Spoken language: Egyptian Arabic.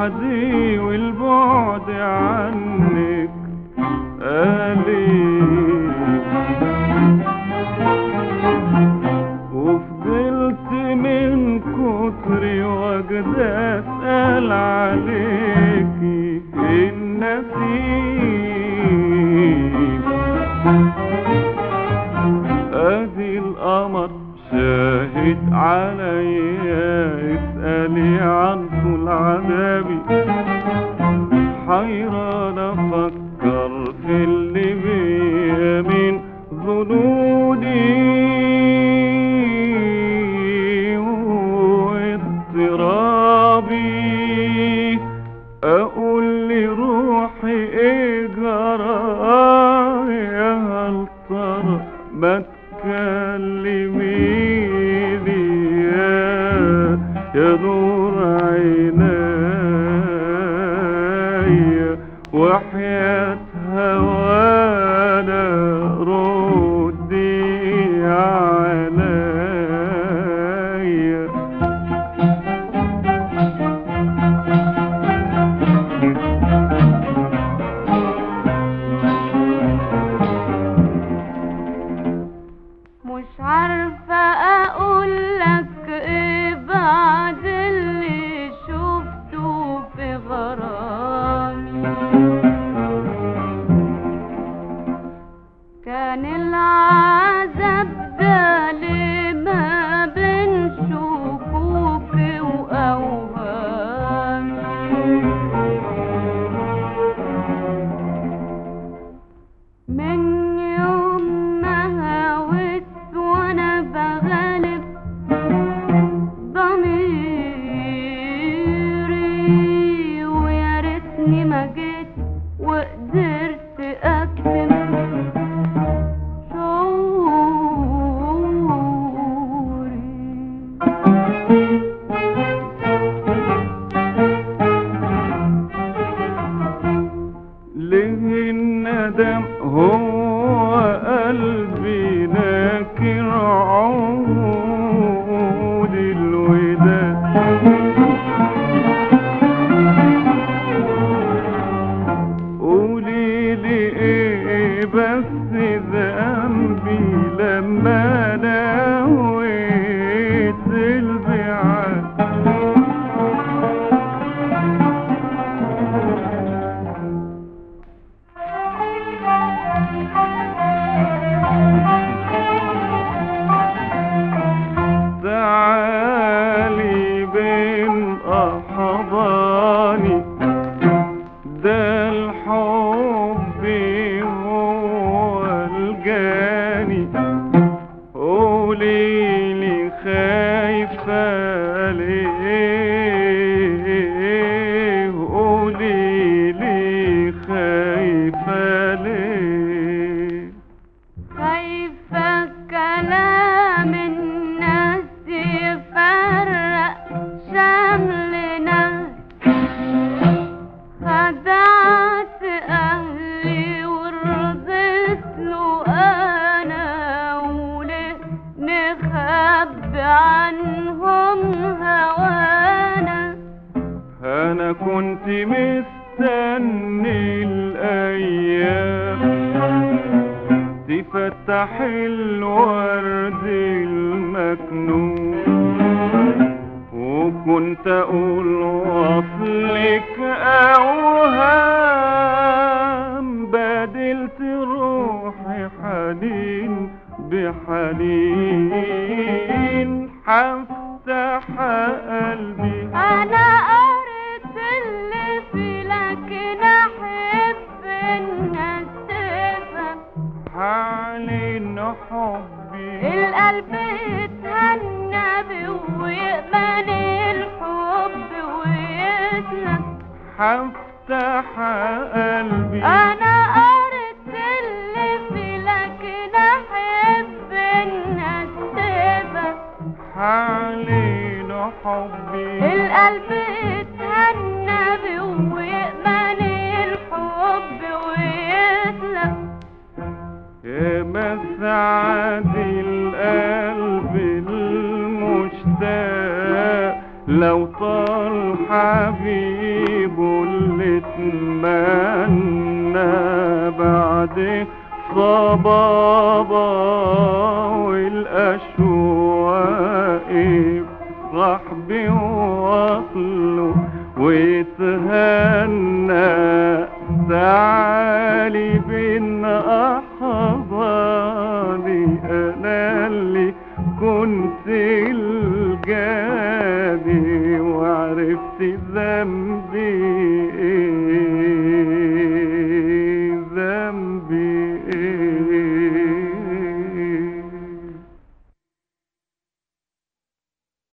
وحدي والبعد عنك أليم وفضلت من كتر وجد أسأل عليكي النسيم ادي القمر شاهد عليا اسألي عن طول عذابي حيران افكر في اللي بيا من ظنوني واضطرابي اقول لروحي ايه جرايا هل ترى ما تكلميني يا يا نور عيني وحياة هوانا ردي عليا مش عارفة اقول لك ايه بعد اللي شفته في غرامي كان العذاب ده ليه ما بين شكوكي واوهامي من يوم ما هويت وانا بغلب ضميري ويا ريتني ما جيت وقدرت اكتم ليه الندم هو قلبي ناكر عود الوداد قولي لي ايه بس ذنبي لما نويت البعاد تعالي بين أحضاني ده الحب هو الجاني قولي لي خايفة ليه قولي لي خايفة ليه خايفة كلام الناس يفرق شملنا خدعت أهلي ورضيت له أنا وليه نخبي عنهم هوانا انا كنت مستني الايام تفتح الورد المكنون وكنت اقول وصلك اوهام بدلت روحي حنين بحنين هفتح قلبي أنا قريت اللي فيه لكن أحب الناس تفهم حالين حبي القلب يتهنى بيه ويأمن الحب ويسلم هفتح قلبي أنا قريت اللي فيه لكن أحب الناس تفهم حالين حبي القلب يتهنى بيه ويأمن الحب ويسلم يا مسعد القلب المشتاق لو طال حبيبه اللي اتمنى بعد صبابة والأشواق يفرح بوصله ويتهنى تعالي بين أحضاني أنا اللي كنت الجاني وعرفت ذنبي